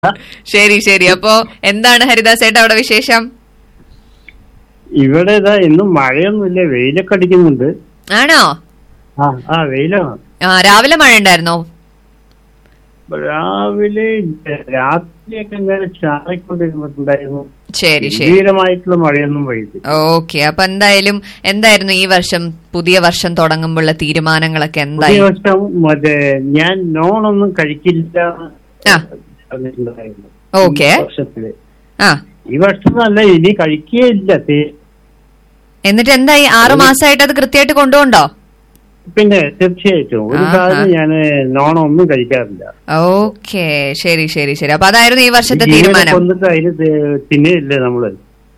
ശരി ശരി അപ്പോ എന്താണ് ഹരിദാസ് ഏട്ടാ അവിടെ വിശേഷം ഇവിടെ ഇതാ ഇന്നും മഴയൊന്നുമില്ല വെയിലൊക്കെ അടിക്കുന്നുണ്ട് ആണോ ആ ആ വെയിലാണ് ആ രാവിലെ മഴ ഉണ്ടായിരുന്നോ രാവിലെ രാത്രിയൊക്കെ ഇങ്ങനെ ചാറിക്കൊണ്ടിരുന്നിട്ടുണ്ടായിരുന്നു ശരി ശരി ഗംഭീരമായിട്ടുള്ള മഴയൊന്നും പെയ്തു ഓക്കെ അപ്പൊ എന്തായാലും എന്തായിരുന്നു ഈ വർഷം പുതിയ വർഷം തുടങ്ങുമ്പോഴുള്ള തീരുമാനങ്ങളൊക്കെ ഈ എന്തായി വർഷം മറ്റേ ഞാൻ നോണൊന്നും കഴിക്കില്ല ആ. പറഞ്ഞിട്ടുണ്ടായിരുന്നു ഓക്കേ. ഈ വർഷത്തില് ആ ഈ വർഷം അല്ല ഇനി കഴിക്കുകയില്ല തേ- എന്നിട്ട് എന്തായി ആറു മാസമായിട്ട് അത് കൃത്യമായിട്ട് കൊണ്ടുപോണ്ടോ പിന്നെ തീർച്ചയായിട്ടും ഒരു ആഹാ. കാര്യം ഞാൻ നോണൊന്നും കഴിക്കാറില്ല ഓക്കെ ശരി ശരി ശരി അപ്പൊ അതായിരുന്നു ഈ വർഷത്തെ ജീവനെ തീരുമാനം കൊന്നിട്ട് അതിന് തി- തിന്നുകയില്ലേ നമ്മള്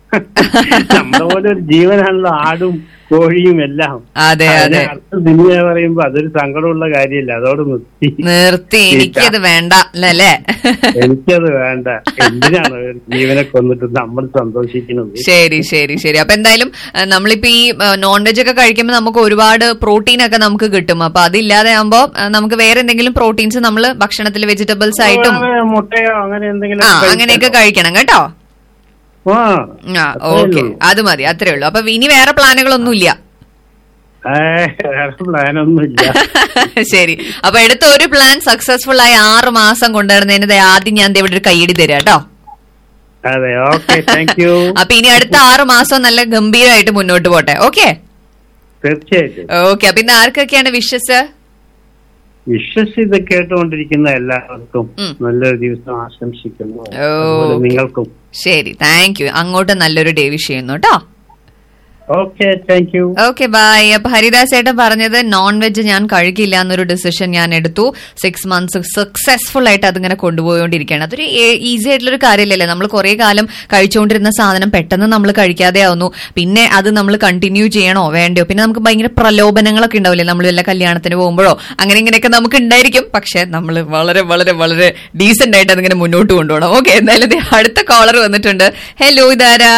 നമ്മുടെ പോലെ ഒരു ജീവനാണല്ലോ ആടും കോഴിയും എല്ലാം അതെ അതിനെ അതെ അർത്ഥം തിന്നുക പറയുമ്പോ അതൊരു സങ്കടമുള്ള കാര്യമില്ല അതോട് നിർത്തി നിർത്തി എനിക്കത് വേണ്ട അല്ലേ എനിക്കത് വേണ്ട എന്തിനാണ് ഒരു ജീവനെ കൊന്നിട്ട് നമ്മൾ സന്തോഷിക്കുന്നത് ശരി ശരി ശരി അപ്പൊ എന്തായാലും അഹ് നമ്മളിപ്പോ ഈ നോൺ വെജ് ഒക്കെ കഴിക്കുമ്പോൾ നമുക്ക് ഒരുപാട് പ്രോട്ടീൻ ഒക്കെ നമുക്ക് കിട്ടും അപ്പൊ അതില്ലാതെ ആകുമ്പോ അഹ് നമുക്ക് വേറെ എന്തെങ്കിലും പ്രോട്ടീൻസ് നമ്മൾ ഭക്ഷണത്തിൽ വെജിറ്റബിൾസ് ആയിട്ടും വേറെ മുട്ടയോ അങ്ങനെ എന്തെങ്കിലും ആ അങ്ങനെയൊക്കെ കഴിക്കണം കേട്ടോ ആ ആ അത്രേ ഓക്കെ ഉള്ളൂ. അത് മതി അത്രേ ഉള്ളൂ അപ്പൊ ഇനി വേറെ പ്ലാനുകളൊന്നും ഇല്ല ഏ, വേറെ പ്ലാനൊന്നുമില്ല ശരി അപ്പൊ എടുത്ത ഒരു പ്ലാൻ സക്സസ്ഫുൾ ആയി ആറ് മാസം കൊണ്ടുവരുന്നതിന് ദേ ആദ്യം ഞാൻ ദേ ഇവിടെ ഒരു കൈയടി തരാം കേട്ടോ അതെ ഓക്കെ താങ്ക് യു അപ്പൊ ഇനി അടുത്ത ആറ് മാസം നല്ല ഗംഭീരമായിട്ട് മുന്നോട്ട് പോട്ടെ ഓക്കെ തീർച്ചയായിട്ടും ഓക്കെ അപ്പൊ ഇന്ന് ആർക്കൊക്കെയാണ് വിഷസ് വിശ്വസ് ഇത് കേട്ടുകൊണ്ടിരിക്കുന്ന എല്ലാവർക്കും ഉം. നല്ലൊരു ദിവസം ആശംസിക്കുന്നു ഓ, അതുപോലെ ഓക്കേ. നിങ്ങൾക്കും ശരി താങ്ക് യു അങ്ങോട്ട് നല്ലൊരു ഡേ വിഷ് ചെയ്യുന്നു കേട്ടോ okay thank you okay bye അപ്പൊ ഹരിദാസ് ഏട്ടൻ പറഞ്ഞത് നോൺ വെജ് ഞാൻ കഴിക്കില്ല എന്നൊരു ഡിസിഷൻ ഞാൻ എടുത്തു സിക്സ് മന്ത്സ് സക്സസ്ഫുൾ ആയിട്ട് അതിങ്ങനെ കൊണ്ടുപോയോണ്ടിരിക്കുകയാണ് അതൊരു ഈസി ആയിട്ടുള്ളൊരു കാര്യമല്ലല്ലേ നമ്മൾ കുറെ കാലം കഴിച്ചുകൊണ്ടിരുന്ന സാധനം പെട്ടെന്ന് നമ്മൾ കഴിക്കാതെ ആവുന്നു പിന്നെ അത് നമ്മൾ കണ്ടിന്യൂ ചെയ്യണോ വേണ്ടയോ പിന്നെ നമുക്ക് ഭയങ്കര പ്രലോഭനങ്ങളൊക്കെ ഉണ്ടാവില്ലേ നമ്മൾ വല്ല കല്യാണത്തിന് പോകുമ്പോഴോ അങ്ങനെ ഇങ്ങനെയൊക്കെ നമുക്ക് ഉണ്ടായിരിക്കും പക്ഷെ നമ്മൾ വളരെ വളരെ വളരെ ഡീസെന്റ് ആയിട്ട് അതിങ്ങനെ മുന്നോട്ട് കൊണ്ടുപോകണം ഓക്കെ എന്തായാലും ദേ അടുത്ത കോളർ വന്നിട്ടുണ്ട് ഹലോ ഇതാരാ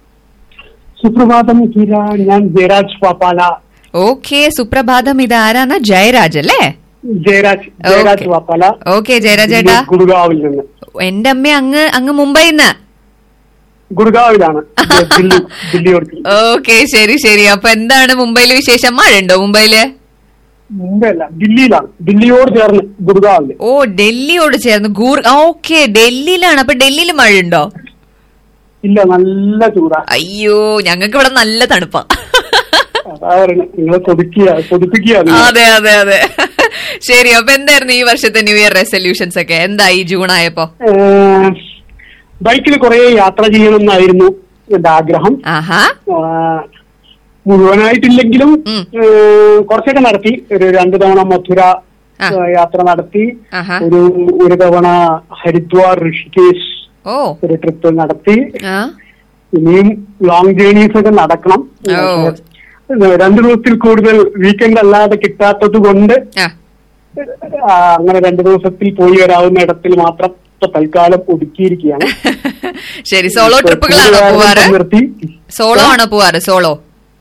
സുപ്രഭാതം കീര ഞാൻ ജയരാജ് പാപ്പാല ഓക്കെ സുപ്രഭാതം ഇത് ആരാണ് ജയരാജ് അല്ലേ ജയരാജ് ജയരാജ് പാപ്പാല ഓക്കെ ജയരാജ് ചേട്ടാ ഗുഡ്ഗാവിൽ നിന്ന് എന്റെ അമ്മ അങ്ങ് അങ്ങ് മുംബൈന്ന് ഗുഡ്ഗാവിലാണ് ദില്ലി ദില്ലിയോട് ഓക്കെ ശരി ശരി അപ്പൊ എന്താണ് മുംബൈയിലെ വിശേഷം മഴ ഉണ്ടോ മുംബൈയില് മുമ്പേ അല്ല ദില്ലിയിലാണ് ദില്ലിയോട് ചേർന്ന് ഗുഡ്ഗാവില് ഓ ഡൽഹിയോട് ചേർന്ന് ഗൂർ ഓക്കെ ഡൽഹിയിലാണ് അപ്പൊ ഡൽഹിയിൽ മഴ ഉണ്ടോ ഇല്ല നല്ല ചൂടാ അയ്യോ ഞങ്ങൾക്ക് ഇവിടെ നല്ല തണുപ്പാ അതാ പറയുന്നത് നിങ്ങളെ കൊതിക്കുക കൊതിപ്പിക്കുക നിങ്ങൾ. അതെ അതെ അതെ ശരി അപ്പൊ എന്തായിരുന്നു ഈ വർഷത്തെ ന്യൂ ഇയർ റെസൊല്യൂഷൻസ് ഒക്കെ എന്തായി ജൂൺ ആയപ്പോ ഏഹ്, ബൈക്കിൽ കുറെ യാത്ര ചെയ്യണമെന്നായിരുന്നു എന്റെ ആഗ്രഹം ആഹാ ഏഹ്, മുഴുവനായിട്ടില്ലെങ്കിലും ഉം. ഏഹ്, കുറച്ചൊക്കെ നടത്തി ഒരു രണ്ടു തവണ മധുര ആ. ഏഹ്, യാത്ര നടത്തി ആഹാ ഒരു ഒരു തവണ ഹരിദ്വാർ ഋഷികേശ് ഓ ഒരു ട്രിപ്പ് നടത്തി ആ ഇനിയും ലോങ് ജേണീസ് ഒക്കെ നടക്കണം ഓ. പക്ഷേ, രണ്ടു ദിവസത്തിൽ കൂടുതൽ വീക്കെൻഡ് അല്ലാതെ കിട്ടാത്തത് കൊണ്ട് ആ ആ, അങ്ങനെ രണ്ടു ദിവസത്തിൽ പോയി വരാവുന്ന ഇടത്തിൽ മാത്രം ഇപ്പൊ തൽക്കാലം ഒതുക്കിയിരിക്കുകയാണ് ശരി സോളോ ട്രിപ്പുകളാണോ പോവാറ് നിർത്തി സോളോ ആണോ പോവാറ് സോളോ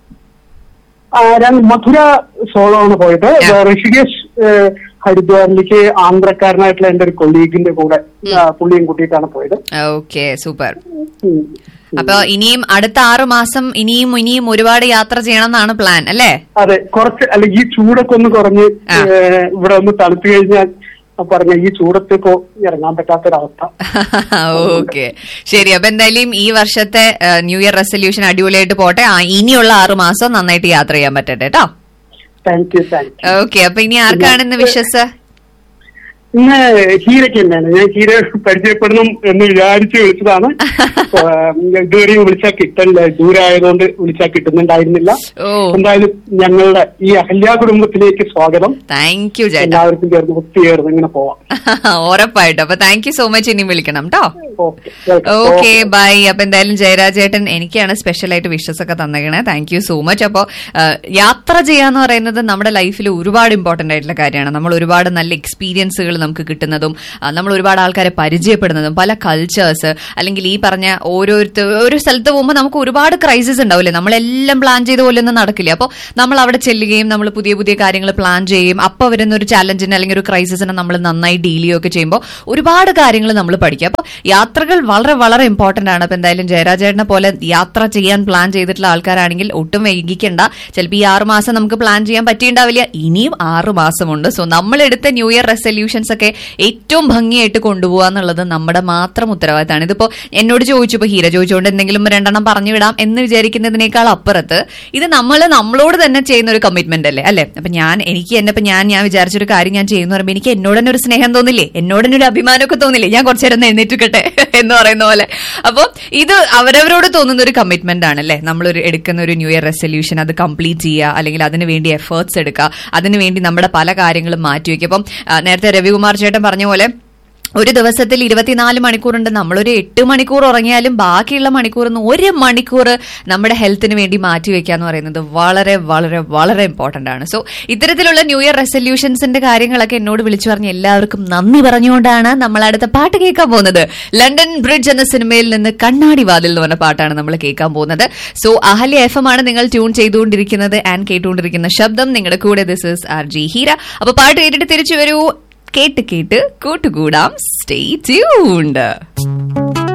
ആ, രണ്ട് മധുര സോളോ ആണ് പോയിട്ട് ആ. ഋഷികേശ് ഏഹ്, ഹരിദ്വാറിലേക്ക് ആന്ധ്രക്കാരനായിട്ടുള്ള എന്റെ ഒരു കൊളീഗിന്റെ കൂടെ ആ, പുള്ളിയും കൂട്ടിയിട്ടാണ് പോയത് ഓക്കെ സൂപ്പർ ഉം. അപ്പൊ ഇനിയും അടുത്ത ആറു മാസം ഇനിയും ഇനിയും ഒരുപാട് യാത്ര ചെയ്യണം എന്നാണ് പ്ലാൻ അല്ലേ അതെ കുറച്ച് അല്ല ഈ ചൂടൊക്കെ ഒന്ന് കുറഞ്ഞ് ആ. ഏഹ്, ഇവിടെ ഒന്ന് തണുത്തു കഴിഞ്ഞാൽ ആ പറഞ്ഞ ഈ ചൂടത്ത് ഇപ്പോ ഇറങ്ങാൻ പറ്റാത്തൊരവസ്ഥ ഓക്കെ ശരി അപ്പൊ എന്തായാലും ഈ വർഷത്തെ ന്യൂ ഇയർ റെസൊല്യൂഷൻ അടിപൊളിയായിട്ട് പോട്ടെ ആ, ഇനിയുള്ള ആറു മാസം നന്നായിട്ട് യാത്ര ചെയ്യാൻ പറ്റട്ടെ കേട്ടോ thank you thank you okay അപ്പൊ ഇനി ആർക്കാണ് ഇന്ന് വിശ്വസ് ഇന്ന് ഹീരയ്ക്ക് തന്നെയാണ് ഞാൻ ഹീര പരിചയപ്പെടണം എന്ന് വിചാരിച്ച് വിളിച്ചതാണ് ഏഹ്, ഇതുവരെയും വിളിച്ചാൽ കിട്ടില്ല ദൂരായതുകൊണ്ട് വിളിച്ചാൽ കിട്ടുന്നുണ്ടായിരുന്നില്ല ഓ എന്തായാലും ഞങ്ങളുടെ ഈ അഹല്യ കുടുംബത്തിലേക്ക് സ്വാഗതം താങ്ക് യു ചേട്ടാ എല്ലാവർക്കും ചേർന്ന് ഒത്തുചേർന്ന് ഇങ്ങനെ പോവാം ഉറപ്പായിട്ടും അപ്പൊ താങ്ക് യു സോ മച്ച് ഇനി വിളിക്കണം കേട്ടോ ഓക്കെ വെൽക്കം. ഓക്കെ ബൈ അപ്പൊ എന്തായാലും ജയരാജേട്ടൻ എനിക്കാണ് സ്പെഷ്യൽ ആയിട്ട് വിഷസ് ഒക്കെ തന്നേക്കണേ താങ്ക് യു സോ മച്ച് അപ്പോ യാത്ര ചെയ്യാന്ന് പറയുന്നത് നമ്മുടെ ലൈഫിൽ ഒരുപാട് ഇമ്പോർട്ടന്റ് ആയിട്ടുള്ള കാര്യമാണ് നമ്മൾ ഒരുപാട് നല്ല എക്സ്പീരിയൻസുകൾ നമുക്ക് കിട്ടുന്നതും ആ, നമ്മൾ ഒരുപാട് ആൾക്കാരെ പരിചയപ്പെടുന്നതും പല കൾച്ചേഴ്സ് അല്ലെങ്കിൽ ഈ പറഞ്ഞ ഓരോരുത്തർ ഓരോ സ്ഥലത്ത് പോകുമ്പോൾ നമുക്ക് ഒരുപാട് ക്രൈസിസ് ഉണ്ടാവില്ലേ നമ്മളെല്ലാം പ്ലാൻ ചെയ്ത പോലെ ഒന്നും നടക്കില്ല അപ്പോൾ നമ്മൾ അവിടെ ചെല്ലുകയും നമ്മൾ പുതിയ പുതിയ കാര്യങ്ങൾ പ്ലാൻ ചെയ്യുകയും അപ്പോൾ വരുന്ന ഒരു ചാലഞ്ചിനെ അല്ലെങ്കിൽ ഒരു ക്രൈസിസിനെ നമ്മൾ നന്നായി ഡീൽ ചെയ്യുകയൊക്കെ ചെയ്യുമ്പോൾ ഒരുപാട് കാര്യങ്ങൾ നമ്മൾ പഠിക്കും അപ്പോൾ യാത്രകൾ വളരെ വളരെ ഇമ്പോർട്ടന്റ് ആണ് അപ്പോൾ എന്തായാലും ജയരാജേട്ടനെ പോലെ യാത്ര ചെയ്യാൻ പ്ലാൻ ചെയ്തിട്ടുള്ള ആൾക്കാരാണെങ്കിൽ ഒട്ടും വൈകിക്കണ്ട ചിലപ്പോൾ ഈ ആറ് മാസം നമുക്ക് പ്ലാൻ ചെയ്യാൻ പറ്റിയിട്ടുണ്ടാവില്ല ഇനിയും ആറ് മാസമുണ്ട് സോ നമ്മളെടുത്ത ന്യൂ ഇയർ റെസൊല്യൂഷൻസ് ഒക്കെ ഏറ്റവും ഭംഗിയായിട്ട് കൊണ്ടുപോകുക എന്നുള്ളത് നമ്മുടെ മാത്രം ഉത്തരവാദിത്തമാണ് ഇതിപ്പോ എന്നോട് ചോദിച്ചു ഇപ്പൊ ഹീര ചോദിച്ചുകൊണ്ട് എന്തെങ്കിലും രണ്ടെണ്ണം പറഞ്ഞു വിടാം എന്ന് വിചാരിക്കുന്നതിനേക്കാൾ അപ്പുറത്ത് ഇത് നമ്മൾ നമ്മളോട് തന്നെ ചെയ്യുന്ന ഒരു കമ്മിറ്റ്മെന്റ് അല്ലേ അല്ലെ അപ്പൊ ഞാൻ എനിക്ക് എന്നെ ഇപ്പൊ ഞാൻ ഞാൻ വിചാരിച്ചൊരു കാര്യം ഞാൻ ചെയ്യുന്ന പറയുമ്പോൾ എനിക്ക് എന്നോട് തന്നെ ഒരു സ്നേഹം തോന്നില്ലേ എന്നോട് തന്നെ ഒരു അഭിമാനമൊക്കെ തോന്നില്ലേ ഞാൻ കുറച്ചു നേരം ഒന്ന് എഴുന്നേറ്റിക്കട്ടെ എന്ന് പറയുന്ന പോലെ അപ്പോൾ ഇത് അവരവരോട് തോന്നുന്ന ഒരു കമ്മിറ്റ്മെന്റ് ആണ് അല്ലേ നമ്മളൊരു എടുക്കുന്ന ഒരു ന്യൂ ഇയർ റെസൊല്യൂഷൻ അത് കംപ്ലീറ്റ് ചെയ്യുക അല്ലെങ്കിൽ അതിന് വേണ്ടി എഫേർട്സ് എടുക്കുക അതിന് വേണ്ടി നമ്മുടെ പല കാര്യങ്ങളും മാറ്റിവെക്കുക അപ്പം ആ, നേരത്തെ രവികുമാർ ചേട്ടൻ പറഞ്ഞ പോലെ ഒരു ദിവസത്തിൽ ഇരുപത്തിനാല് മണിക്കൂറുണ്ട് നമ്മളൊരു എട്ട് മണിക്കൂർ ഉറങ്ങിയാലും ബാക്കിയുള്ള മണിക്കൂറിന്ന് ഒരു മണിക്കൂർ നമ്മുടെ ഹെൽത്തിന് വേണ്ടി മാറ്റി വെക്കുക എന്ന് പറയുന്നത് വളരെ വളരെ വളരെ ഇമ്പോർട്ടന്റ് ആണ് സോ ഇത്തരത്തിലുള്ള ന്യൂ ഇയർ റെസൊല്യൂഷൻസിന്റെ കാര്യങ്ങളൊക്കെ എന്നോട് വിളിച്ചു പറഞ്ഞ എല്ലാവർക്കും നന്ദി പറഞ്ഞുകൊണ്ടാണ് നമ്മൾ അടുത്ത പാട്ട് കേൾക്കാൻ പോകുന്നത് ലണ്ടൻ ബ്രിഡ്ജ് എന്ന സിനിമയിൽ നിന്ന് കണ്ണാടി വാതിൽ എന്ന് പറഞ്ഞ പാട്ടാണ് നമ്മൾ കേൾക്കാൻ പോകുന്നത് സോ അഹല്യ എഫ് എം ആണ് നിങ്ങൾ ട്യൂൺ ചെയ്തുകൊണ്ടിരിക്കുന്നത് ആൻഡ് കേട്ടുകൊണ്ടിരിക്കുന്ന ശബ്ദം നിങ്ങളുടെ കൂടെ this is R J Heera അപ്പൊ പാട്ട് കേട്ടിട്ട് തിരിച്ചു വരൂ കേട്ട് കേട്ട് കൂട്ടുകൂടാം സ്റ്റേ ട്യൂൺഡ്